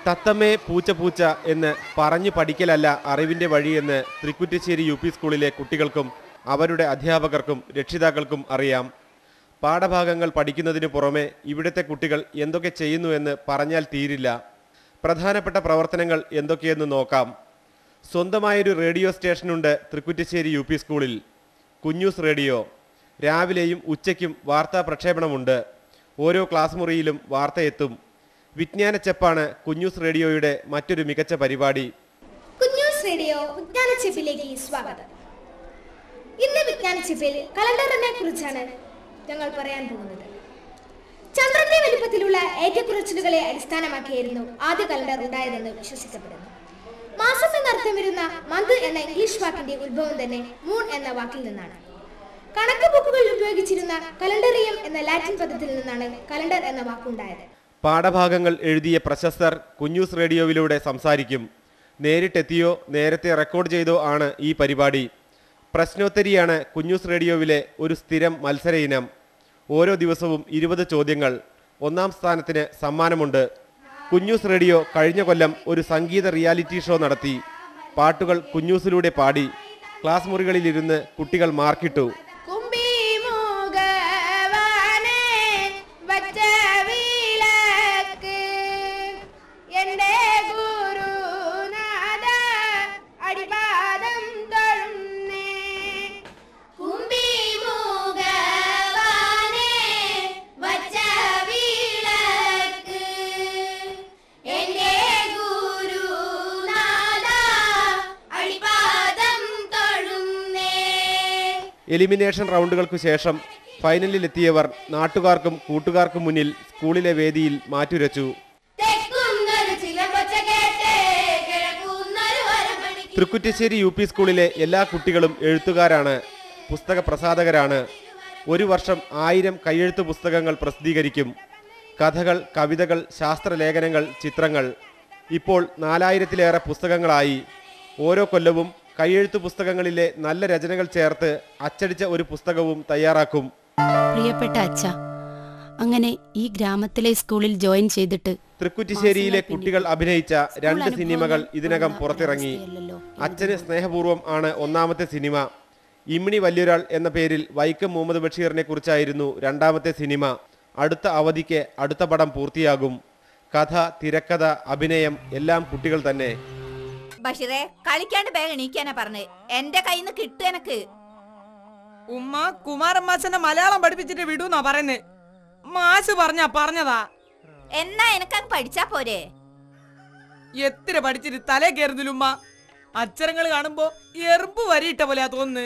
തത്തമ്മേ പൂച്ച പൂച്ച എന്ന് പറഞ്ഞു പഠിക്കലല്ല അറിവിന്റെ വഴിയെന്ന് തൃക്കുറ്റിശ്ശേരി യു പി സ്കൂളിലെ കുട്ടികൾക്കും അവരുടെ അധ്യാപകർക്കും രക്ഷിതാക്കൾക്കും അറിയാം പാഠഭാഗങ്ങൾ പഠിക്കുന്നതിന് പുറമെ ഇവിടുത്തെ കുട്ടികൾ എന്തൊക്കെ ചെയ്യുന്നുവെന്ന് പറഞ്ഞാൽ തീരില്ല പ്രധാനപ്പെട്ട പ്രവർത്തനങ്ങൾ എന്തൊക്കെയെന്ന് നോക്കാം സ്വന്തമായൊരു റേഡിയോ സ്റ്റേഷനുണ്ട് തൃക്കുറ്റിശ്ശേരി യു പി സ്കൂളിൽ കുഞ്ഞൂസ് റേഡിയോ രാവിലെയും ഉച്ചയ്ക്കും വാർത്താ പ്രക്ഷേപണമുണ്ട് ഓരോ ക്ലാസ് മുറിയിലും വാർത്ത എത്തും വിജ്ഞാന ചെപ്പാണ് കുഞ്ഞൂസ് റേഡിയോയുടെ മറ്റൊരു മികച്ച പരിപാടി കുഞ്ഞൂസ് റേഡിയോ വിജ്ഞാന ചിപ്പിലേക്ക് സ്വാഗതം ഇന്ന് വിജ്ഞാന ചിപ്പിൽ കലണ്ടറിനെ കുറിച്ചാണ് ഞങ്ങൾ പറയാൻ പോകുന്നത് ചന്ദ്രന്റെ വലിപ്പത്തിലുള്ള ഏറ്റക്കുറച്ചിലുകളെ അടിസ്ഥാനമാക്കിയായിരുന്നു ആദ്യ കലണ്ടർ ഉണ്ടായതെന്ന് വിശ്വസിക്കപ്പെടുന്നു മാസം എന്നർത്ഥം വരുന്ന മന്ത് എന്ന ഇംഗ്ലീഷ് വാക്കിന്റെ ഉത്ഭവം തന്നെ മൂൺ എന്ന വാക്കിൽ നിന്നാണ് കണക്ക് ബുക്കുകളിൽ ഉപയോഗിച്ചിരുന്ന കലണ്ടറിയം എന്ന ലാറ്റിൻ പദത്തിൽ നിന്നാണ് കലണ്ടർ എന്ന വാക്കുണ്ടായത് പാഠഭാഗങ്ങൾ എഴുതിയ പ്രശസ്തർ കുഞ്ഞൂസ് റേഡിയോയിലൂടെ സംസാരിക്കും നേരിട്ടെത്തിയോ നേരത്തെ റെക്കോർഡ് ചെയ്തോ ആണ് ഈ പരിപാടി പ്രശ്നോത്തരിയാണ് കുഞ്ഞൂസ് റേഡിയോവിലെ ഒരു സ്ഥിരം മത്സര ഇനം ഓരോ ദിവസവും ഇരുപത് ചോദ്യങ്ങൾ ഒന്നാം സ്ഥാനത്തിന് സമ്മാനമുണ്ട് കുഞ്ഞൂസ് റേഡിയോ കഴിഞ്ഞ കൊല്ലം ഒരു സംഗീത റിയാലിറ്റി ഷോ നടത്തി പാട്ടുകൾ കുഞ്ഞൂസിലൂടെ പാടി ക്ലാസ് മുറികളിലിരുന്ന് കുട്ടികൾ മാർക്കിട്ടു കുംഭിമുഖവാനെ വച്ച വിളക്ക് എന്റെ ഗുരുനാഥ അടിപാദം തൊഴുന്നേ കുംഭിമുഖവാനെ വച്ച വിളക്ക് എന്റെ ഗുരുനാഥ അടിപാദം തൊഴുന്നേ എലിമിനേഷൻ റൗണ്ടുകൾക്കു ശേഷം ഫൈനലിലെത്തിയവർ നാട്ടുകാർക്കും കൂട്ടുകാർക്കും മുന്നിൽ സ്കൂളിലെ വേദിയിൽ മാറ്റുരച്ചു തെക്കുന്നൊരു ചിലമ്പൊച്ച കേട്ട് കിഴക്കുന്നൊരു വരമണി തൃക്കുറ്റിശ്ശേരി യു പി സ്കൂളിലെ എല്ലാ കുട്ടികളും എഴുത്തുകാരാണ് പുസ്തക പ്രസാധകരാണ് ഒരു വർഷം ആയിരം കയ്യെഴുത്ത് പുസ്തകങ്ങൾ പ്രസിദ്ധീകരിക്കും കഥകൾ കവിതകൾ ശാസ്ത്രലേഖനങ്ങൾ ചിത്രങ്ങൾ ഇപ്പോൾ നാലായിരത്തിലേറെ പുസ്തകങ്ങളായി ഓരോ കൊല്ലവും കയ്യെഴുത്ത് പുസ്തകങ്ങളിലെ നല്ല രചനകൾ ചേർത്ത് അച്ചടിച്ച ഒരു പുസ്തകവും തയ്യാറാക്കും പ്രിയപ്പെട്ട അച്ഛ അങ്ങനെ ഈ ഗ്രാമത്തിലെ സ്കൂളിൽ ജോയിൻ ചെയ്തിട്ട് തൃക്കുറ്റിശ്ശേരിയിലെ കുട്ടികൾ അഭിനയിച്ച രണ്ട് സ്കൂൾ സിനിമകൾ അനുഭവങ്ങൾ ഇതിനകം ഉള്ള പുറത്തിറങ്ങി ഒരവസ്ഥയല്ലല്ലോ അച്ഛന് സ്നേഹപൂർവ്വം ആണ് ഒന്നാമത്തെ സിനിമ ഇമ്മിണി വലിയൊരാൾ എന്ന പേരിൽ വൈക്കം മുഹമ്മദ് ബഷീറിനെ കുറിച്ചായിരുന്നു രണ്ടാമത്തെ സിനിമ അടുത്ത അവധിക്ക് അടുത്ത പടം പൂർത്തിയാകും കഥ തിരക്കഥ അഭിനയം എല്ലാം കുട്ടികൾ തന്നെ ബഷീറെ കളിക്കാണ്ട് വേഗം എണീക്കാനാ പറഞ്ഞ് എന്റെ കയ്യിൽ നിന്ന് കിട്ടു എനക്ക് ഉമ്മ കുമാരൻ മാഷനെ മലയാളം പഠിപ്പിച്ചിട്ട് വിടൂന്നാ പറയുന്നത് മാഷ് പറഞ്ഞാ പറഞ്ഞതാ എന്നാ എനക്കങ്ങ് പഠിച്ചാ പോരെ എത്ര പഠിച്ചിട്ട് തലേ കയറുന്നില്ല ഉമ്മ അക്ഷരങ്ങൾ കാണുമ്പോ എറുമ്പ് വരിയിട്ട പോലെയാ തോന്നുന്നു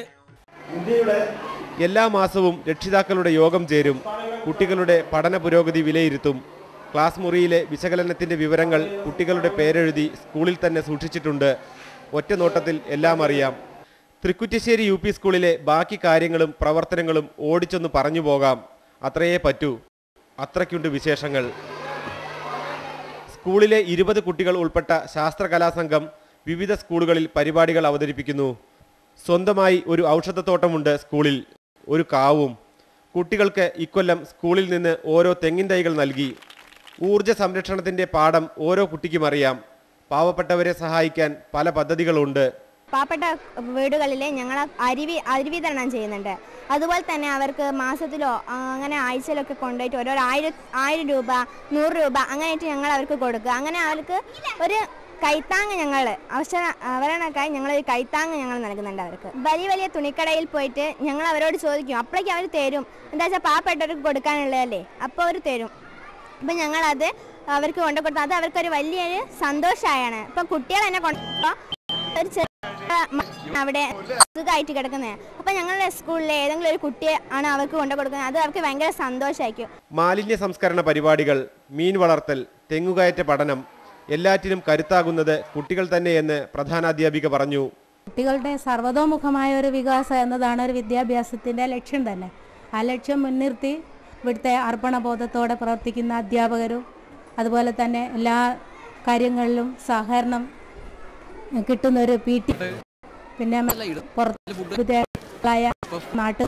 എല്ലാ മാസവും രക്ഷിതാക്കളുടെ യോഗം ചേരും കുട്ടികളുടെ പഠന പുരോഗതി വിലയിരുത്തും ക്ലാസ് മുറിയിലെ വിശകലനത്തിന്റെ വിവരങ്ങൾ കുട്ടികളുടെ പേരെഴുതി സ്കൂളിൽ തന്നെ സൂക്ഷിച്ചിട്ടുണ്ട് ഒറ്റ നോട്ടത്തിൽ എല്ലാം അറിയാം തൃക്കുറ്റിശ്ശേരി യു പി സ്കൂളിലെ ബാക്കി കാര്യങ്ങളും പ്രവർത്തനങ്ങളും ഓടിച്ചൊന്ന് പറഞ്ഞു പോകാം അത്രയേ പറ്റൂ അത്രയ്ക്കുണ്ട് വിശേഷങ്ങൾ സ്കൂളിലെ ഇരുപത് കുട്ടികൾ ഉൾപ്പെട്ട ശാസ്ത്രകലാസംഘം വിവിധ സ്കൂളുകളിൽ പരിപാടികൾ അവതരിപ്പിക്കുന്നു സ്വന്തമായി ഒരു ഔഷധത്തോട്ടമുണ്ട് സ്കൂളിൽ ഒരു കാവും കുട്ടികൾക്ക് ഇക്കൊല്ലം സ്കൂളിൽ നിന്ന് ഓരോ തെങ്ങിൻ തൈകൾ നൽകി ഊർജ സംരക്ഷണത്തിന്റെ പാഠം ഓരോ കുട്ടിക്കും അറിയാം പാവപ്പെട്ടവരെ സഹായിക്കാൻ പല പദ്ധതികളുണ്ട് പാവപ്പെട്ട വീടുകളിൽ ഞങ്ങൾ അരി അരി വിതരണം ചെയ്യുന്നുണ്ട് അതുപോലെ തന്നെ അവർക്ക് മാസത്തിലോ ആ, അങ്ങനെ ആഴ്ചയിലൊക്കെ കൊണ്ടുപോയിട്ട് ഓരോ ആയിരം ആയിരം രൂപ നൂറ് രൂപ അങ്ങനെയായിട്ട് ഞങ്ങൾ അവർക്ക് കൊടുക്കുക അങ്ങനെ അവർക്ക് ഒരു കൈത്താങ് ഞങ്ങൾ അവസര അവരണക്കായി ഞങ്ങൾ ഒരു കൈത്താങ് ഞങ്ങൾ നൽകുന്നുണ്ട് അവർക്ക് വലിയ വലിയ തുണിക്കടയിൽ പോയിട്ട് ഞങ്ങൾ അവരോട് ചോദിക്കും അപ്പോഴേക്കും അവർ തരും എന്താ വെച്ചാൽ പാവപ്പെട്ടവർക്ക് കൊടുക്കാനുള്ളതല്ലേ അപ്പോൾ അവർ തരും അപ്പം ഞങ്ങളത് അവർക്ക് കൊണ്ടു കൊടുത്തു അത് അവർക്കൊരു വലിയൊരു സന്തോഷമായാണ് ഇപ്പം കുട്ടികൾ എന്നെ കൊണ്ടുപോകുമ്പോൾ ഒരു ചെറിയ മ- അവിടെ സുഖമായിട്ട് കിടക്കുന്നത് അപ്പം ഞങ്ങളുടെ സ്കൂളിലെ ഏതെങ്കിലും ഒരു കുട്ടിയെ ആണ് അവർക്ക് കൊണ്ടു കൊടുക്കുന്നത് അത് അവർക്ക് ഭയങ്കര സന്തോഷമായിരിക്കും മാലിന്യ സംസ്കരണ പരിപാടികൾ മീൻ വളർത്തൽ തെങ്ങുകയറ്റ പഠനം എല്ലാറ്റിനും കരുത്താകുന്നത് കുട്ടികൾ തന്നെയെന്ന് പ്രധാനാധ്യാപിക പറഞ്ഞു കുട്ടികളുടെ സർവതോമുഖമായ ഒരു വികാസം എന്നതാണ് ഒരു വിദ്യാഭ്യാസത്തിൻ്റെ ലക്ഷ്യം തന്നെ ആ ലക്ഷ്യം മുൻനിർത്തി ഇവിടുത്തെ അർപ്പണബോധത്തോടെ പ്രവർത്തിക്കുന്ന അധ്യാപകരും അതുപോലെ തന്നെ എല്ലാ കാര്യങ്ങളിലും സഹകരണം കിട്ടുന്നൊരു പി ടി പിന്നെ പുറത്ത് വിദ്യാർത്ഥികളായ നാട്ടു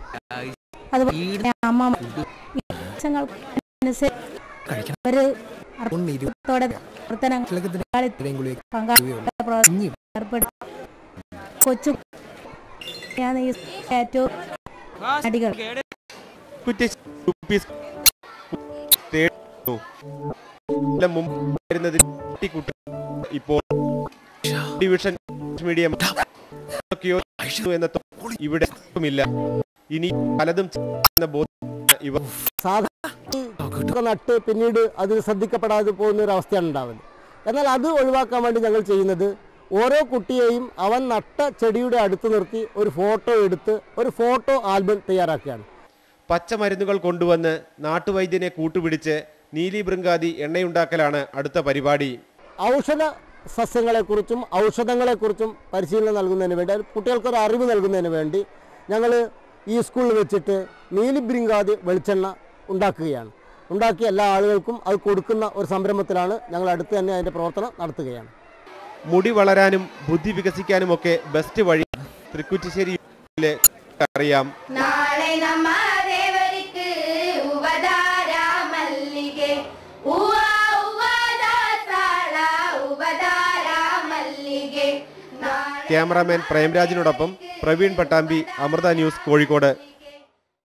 അതുപോലെ തന്നെ അമ്മ ഒരു അർപ്പണത്തോടെ പ്രവർത്തനങ്ങൾ പങ്കാളിത്ത പ്രവർത്തനം ഏർപ്പെടും കൊച്ചു ാണ് ഈ ഏറ്റവും അടികൾ കുറ്റിശ്ശേരി യു പി സ്കൂൾ തേടുന്നു. കൊല്ലം മുമ്പ് ഉണ്ടായിരുന്നതിൽ കുട്ടി കുട്ടി ഇപ്പോൾ ഡിവിഷൻ മീഡിയം ഒക്കെയോ എന്ന തോ- ഇവിടെ ഇല്ല ഇനി പലതും ചെയ്യുന്ന ബോധ്യം ഇവർ ഒക്കെ നട്ട് പിന്നീട് അത് ശ്രദ്ധിക്കപ്പെടാതെ പോകുന്ന ഒരു അവസ്ഥയാണ് ഉണ്ടാവുന്നത് എന്നാൽ അത് ഒഴിവാക്കാൻ വേണ്ടി ഞങ്ങൾ ചെയ്യുന്നത് ഓരോ കുട്ടിയെയും അവൻ നട്ട ചെടിയുടെ അടുത്ത് നിർത്തി ഒരു ഫോട്ടോ എടുത്ത് ഒരു ഫോട്ടോ ആൽബം തയ്യാറാക്കുകയാണ് പച്ചമരുന്നുകൾ കൊണ്ടുവന്ന് നാട്ടുവൈദ്യനെ കൂട്ടുപിടിച്ച് നീലി ബൃങ്കാതി എണ്ണയുണ്ടാക്കലാണ് അടുത്ത പരിപാടി ഔഷധ സസ്യങ്ങളെക്കുറിച്ചും ഔഷധങ്ങളെക്കുറിച്ചും പരിശീലനം നൽകുന്നതിന് വേണ്ടി അത് കുട്ടികൾക്കൊരു അറിവ് നൽകുന്നതിന് വേണ്ടി ഞങ്ങൾ ഈ സ്കൂളിൽ വെച്ചിട്ട് നീലിബ്രിങ്കാതി വെളിച്ചെണ്ണ ഉണ്ടാക്കുകയാണ് ഉണ്ടാക്കി എല്ലാ ആളുകൾക്കും അത് കൊടുക്കുന്ന ഒരു സംരംഭത്തിലാണ് ഞങ്ങൾ അടുത്ത് തന്നെ അതിൻ്റെ പ്രവർത്തനം നടത്തുകയാണ് മുടി വളരാനും ബുദ്ധി വികസിക്കാനുമൊക്കെ ബെസ്റ്റ് വഴി തൃക്കുറ്റിശ്ശേരി യിലെ അറിയാം നാളെ നമ്മ ദേവരിക്ക് ഉപധാര മല്ലികെ ഉവ്വ ഉവ്വദാസാള ഉപധാര മല്ലികെ നാളെ ക്യാമറാമാൻ പ്രേംരാജിനോടൊപ്പം പ്രവീൺ പട്ടാമ്പി അമൃത ന്യൂസ് കോഴിക്കോട്